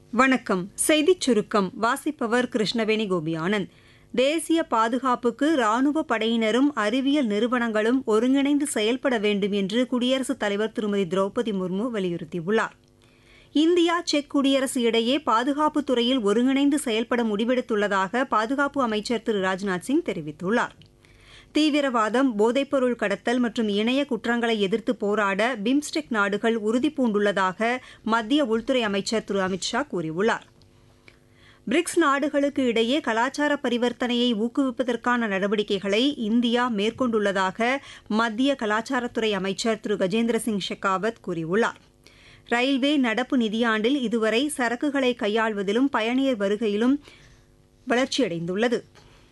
வணக்கம் செய்திச் சுருக்கம் வாசிப்பவர் கிருஷ்ணவேணி கோபியானந்த் தேசிய பாதுகாப்புக்கு ராணுவ படையினரும் அறிவியல் நிறுவனங்களும் ஒருங்கிணைந்து செயல்பட வேண்டும் என்று குடியரசுத் தலைவர் திருமதி திரௌபதி முர்மு வலியுறுத்தியுள்ளார் இந்தியா செக் குடியரசு இடையே பாதுகாப்புத் துறையில் ஒருங்கிணைந்து செயல்பட முடிவெடுத்துள்ளதாக பாதுகாப்பு அமைச்சர் திரு ராஜ்நாத் சிங் தெரிவித்துள்ளார் தீவிரவாதம் போதைப்பொருள் கடத்தல் மற்றும் இணைய குற்றங்களை எதிர்த்து போராட பிம்ஸ்டெக் நாடுகள் உறுதிபூண்டுள்ளதாக மத்திய உள்துறை அமைச்சர் திரு அமித் ஷா கூறியுள்ளார் பிரிக்ஸ் நாடுகளுக்கு இடையே கலாச்சார பரிவர்த்தனையை ஊக்குவிப்பதற்கான நடவடிக்கைகளை இந்தியா மேற்கொண்டுள்ளதாக மத்திய கலாச்சாரத்துறை அமைச்சர் திரு கஜேந்திர சிங் ஷெகாவத் கூறியுள்ளார் ரயில்வே நடப்பு நிதியாண்டில் இதுவரை சரக்குகளை கையாள்வதிலும் பயணியர் வருகையிலும் வளர்ச்சியடைந்துள்ளது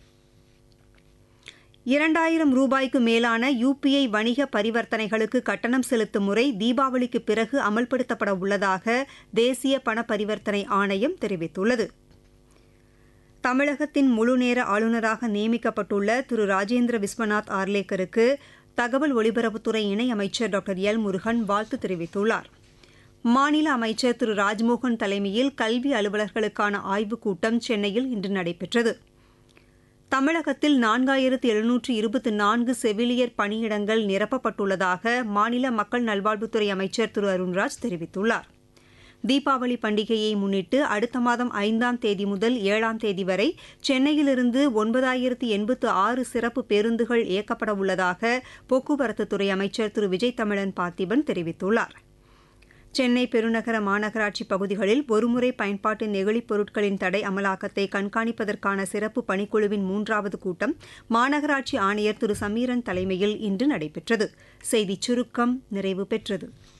இரண்டாயிரம் ரூபாய்க்கு மேலான யுபிஐ வணிக பரிவர்த்தனைகளுக்கு கட்டணம் செலுத்தும் முறை தீபாவளிக்கு பிறகு அமல்படுத்தப்பட உள்ளதாக தேசிய பண பரிவர்த்தனை ஆணையம் தெரிவித்துள்ளது தமிழகத்தின் முழுநேர ஆளுநராக நியமிக்கப்பட்டுள்ள திரு ராஜேந்திர விஸ்வநாத் ஆர்லேக்கருக்கு தகவல் ஒலிபரப்புத்துறை இணையமைச்சர் டாக்டர் எல் முருகன் வாழ்த்து தெரிவித்துள்ளார் மாநில அமைச்சர் திரு ராஜ்மோகன் தலைமையில் கல்வி அலுவலர்களுக்கான ஆய்வுக் கூட்டம் சென்னையில் இன்று நடைபெற்றது தமிழகத்தில் நான்காயிரத்து எழுநூற்று இருபத்தி நான்கு செவிலியர் பணியிடங்கள் நிரப்பப்பட்டுள்ளதாக மாநில மக்கள் நல்வாழ்வுத்துறை அமைச்சர் திரு அருண்ராஜ் தெரிவித்துள்ளார் தீபாவளி பண்டிகையை முன்னிட்டு அடுத்த மாதம் ஐந்தாம் தேதி முதல் ஏழாம் தேதி வரை சென்னையிலிருந்து ஒன்பதாயிரத்து எண்பத்து ஆறு சிறப்பு பேருந்துகள் இயக்கப்பட உள்ளதாக போக்குவரத்துத்துறை அமைச்சர் திரு விஜய் தமிழன் பார்த்திபன் தெரிவித்துள்ளார் சென்னை பெருநகர மாநகராட்சி பகுதிகளில் ஒருமுறை பயன்பாட்டு நெகிழிப் பொருட்களின் தடை அமலாக்கத்தை கண்காணிப்பதற்கான சிறப்பு பணிக்குழுவின் மூன்றாவது கூட்டம் மாநகராட்சி ஆணையர் திரு சமீரன் தலைமையில் இன்று நடைபெற்றது செய்திச் சுருக்கம் நிறைவு பெற்றது